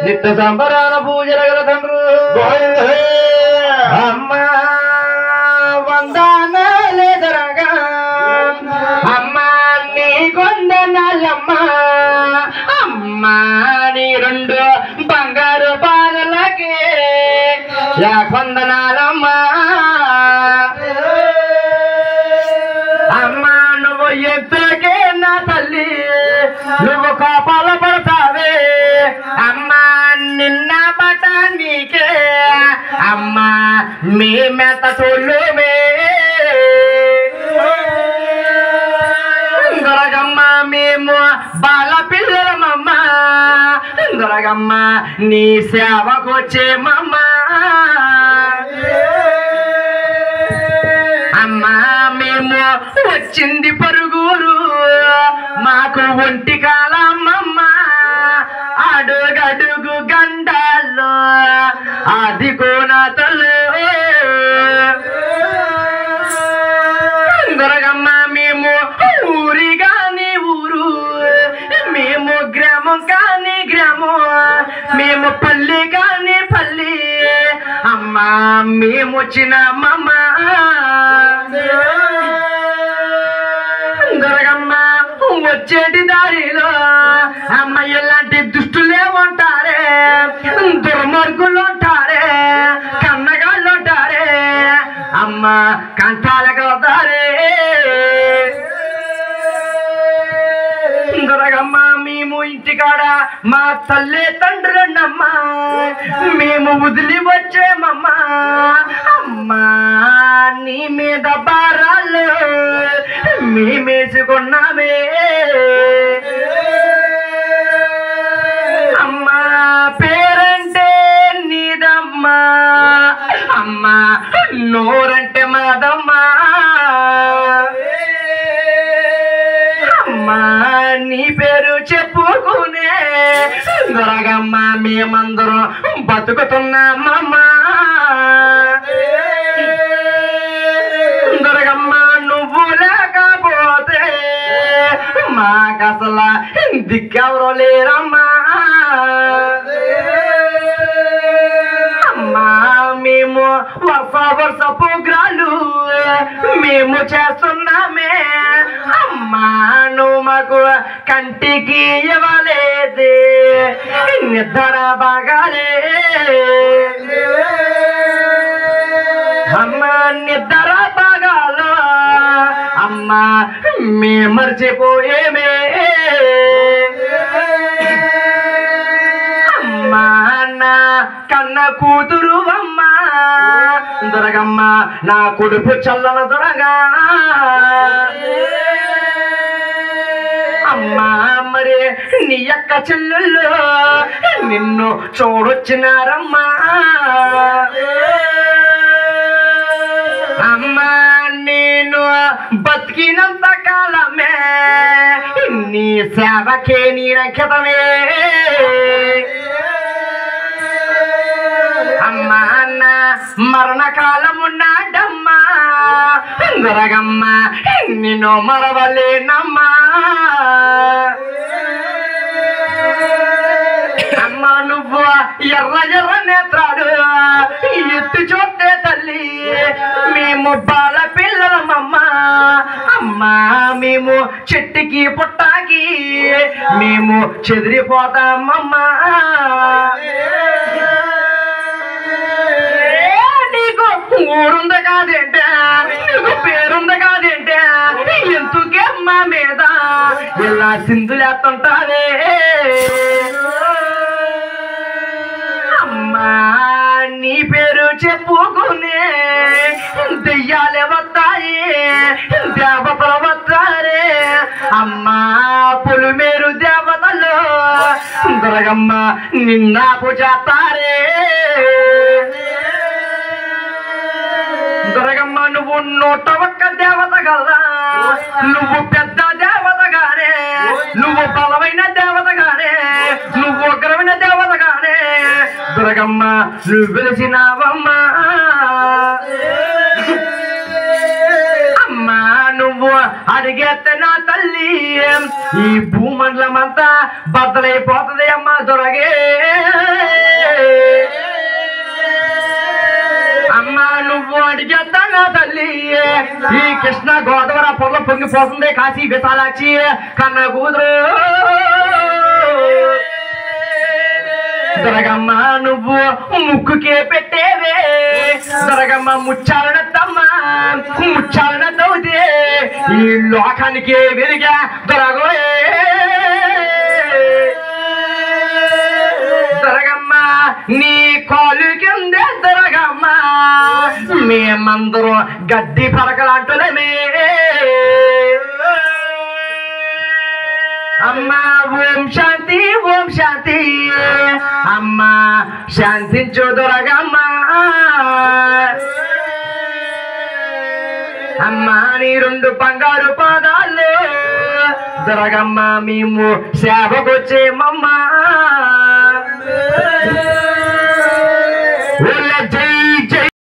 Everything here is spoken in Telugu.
నిత్య సంబరాల పూజల గల తండ్రు అమ్మా వందనాలే దొరగా అమ్మా నీ కొందనాలమ్మా అమ్మా నీ రెండు బంగారు పాదలకే యా కొందనాలమ్మా అమ్మా నువ్వు ఎద్దకే నా తల్లి నువ్వు కోపాల పడతావే అమ్మా నిన్న బట నీకే అమ్మా మీ మెత తోళ్ళుమే దొరగమ్మ మేము బాల పిల్లలమమ్మ దొరగమ్మ నీ సేవకు వచ్చేమమ్మ అమ్మా మేము వచ్చింది పరుగురు మాకు ఒంటి కాలమ్మమ్మ అడుగడుగు గండాల్లో అది కోనతలు దొరగమ్మ మేము ఊరి కాని ఊరు మేము గ్రామం కాని గ్రామం మేము పల్లి కాని పల్లి అమ్మా మేము వచ్చినామమ్మ దొరగమ్మ వచ్చేటి దారిలో అమ్మ ఇలాంటి దుష్టులే ఉంటారే దుర్మార్గులు ఉంటారే కన్నగాళ్ళు ఉంటారే అమ్మ కంఠాల కలుతారే దొరగమ్మ మేము ఇంటికాడ మా తల్లి తండ్రులన్నమ్మ మేము వదిలి వచ్చేమమ్మా అమ్మా నీ మీద భారాలు మేమేసుకున్నామే అమ్మా పేరంటే నీదమ్మా అమ్మా నోరంటే మాదమ్మా అమ్మా నీ పేరు చెప్పుకునే దొరగమ్మ మేమందరం బతుకుతున్నామమ్మా దొరగమ్మ నువ్వు లేకపోతే మాకసల దిక్కెవరో లేరమ్మా అమ్మా మేము వరుస వరుస ప్రోగ్రాలు మేము చేస్తున్నామే అమ్మా నువ్వు మాకు కంటికి ఇవ్వలేదు నిద్ర బాగాలే అమ్మ నిద్ర బాగాలో అమ్మా మే మర్చిపోయేమే అమ్మా నా కన్న కూతురు అమ్మా దొరగమ్మ నా కొడుకు చల్లన దొరగా అమ్మా మరి నీ యొక్క చెల్లెళ్ళు నిన్ను చూడొచ్చినారమ్మా అమ్మా నేను బతికినంత కాలమే నీ సేవకే నీ రంకితమే అమ్మా అన్న మరణకాలమున్నాడమ్మా దొరగమ్మ నిన్ను మరవలేనమ్మా అమ్మ నువ్వు ఎర్ర ఎర్ర నేత్రాడు ఎత్తు చూస్తే తల్లి మేము బాల పిల్లలమమ్మ అమ్మా మేము చెట్టుకి పుట్టాకి మేము చెదిరిపోతామమ్మా ఏ, నీకు ఊరుంది కాదేంటే నీకు పేరుంది కాదేంటే ఎందుకే మా మీద ఇలా సింధులేస్తుంటావే అమ్మా నీ పేరు చెప్పుకునే దెయ్యాలే వస్తాయి దేవతలు వస్తారే అమ్మా పులిమేరు దేవతలు దొరగమ్మ నిన్నాకు చేస్తారే దొరగమ్మ నువ్వు నూట ఒక్క దేవత గల్లా నువ్వు పెద్ద దేవతగానే నువ్వు బలమైన దేవతగానే నువ్వు ఉగ్రమైన దేవతగానే దొరగమ్మ నువ్వు వెలిసినావమ్మా అమ్మా నువ్వు అడిగేస్తే నా తల్లి ఈ భూమండలం అంతా బద్దలైపోతుంది అమ్మా దొరగే అడిగేస్తానా తల్లి ఈ కృష్ణ గోదావరి పొరలో పొంగిపోతుంది కాశీ విశాలాక్షి కన్న కూతురు దొరగమ్మ నువ్వు ముక్కుకే పెట్టేవే దొరగమ్మ ముచ్చాలనత్తమ్మ ముచ్చాలన తవ్వుతే ఈ లోకానికి వెలిగా దొరగోయే దొరగమ్మ నీ కాలు కిందే దొరగమ్మ మేమందరం గడ్డి పరకలాంటులమే అమ్మా ఓం శాంతి ఓం శాంతి అమ్మా శాంతించు దొరగమ్మ అమ్మా నీ రెండు బంగారు పాదాలు దొరగమ్మ మేము సేవకొచ్చేమమ్మా జై